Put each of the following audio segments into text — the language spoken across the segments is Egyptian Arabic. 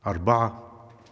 أربعة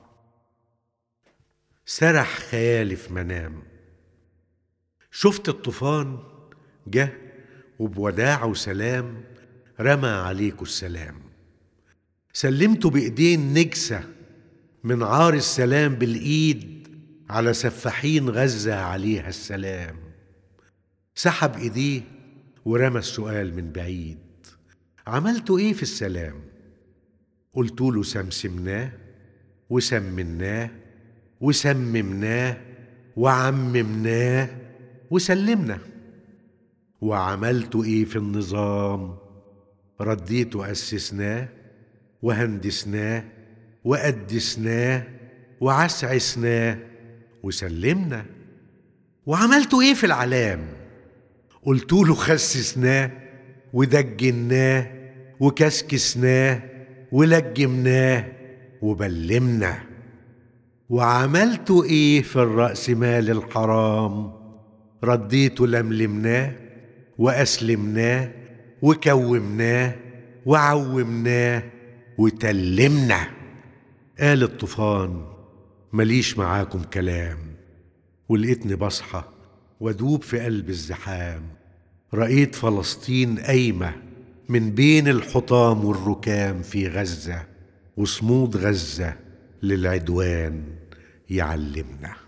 سرح خيالي في منام شفت الطوفان جه وبوداع وسلام رمى عليكوا السلام سلمته بإيدين نجسة من عار السلام بالإيد على سفاحين غزة عليها السلام سحب إيديه ورمى السؤال من بعيد عملتوا إيه في السلام قلت له سمسمناه وسمناه وسممناه وعممناه وسلمنا وعملت ايه في النظام رديت اسسناه وهندسناه وقدسناه وعسعسناه وسلمنا وعملت ايه في العلام قلت له خسسناه ودجناه وكسكسناه ولجمناه وبلمنا وعملت ايه في الرأسمال الحرام رديته لملمناه وأسلمناه وكومناه وعومناه وتلمنا قال الطوفان مليش معاكم كلام ولقيتني بصحى وادوب في قلب الزحام رأيت فلسطين قايمة من بين الحطام والركام في غزة وصمود غزة للعدوان يعلمنا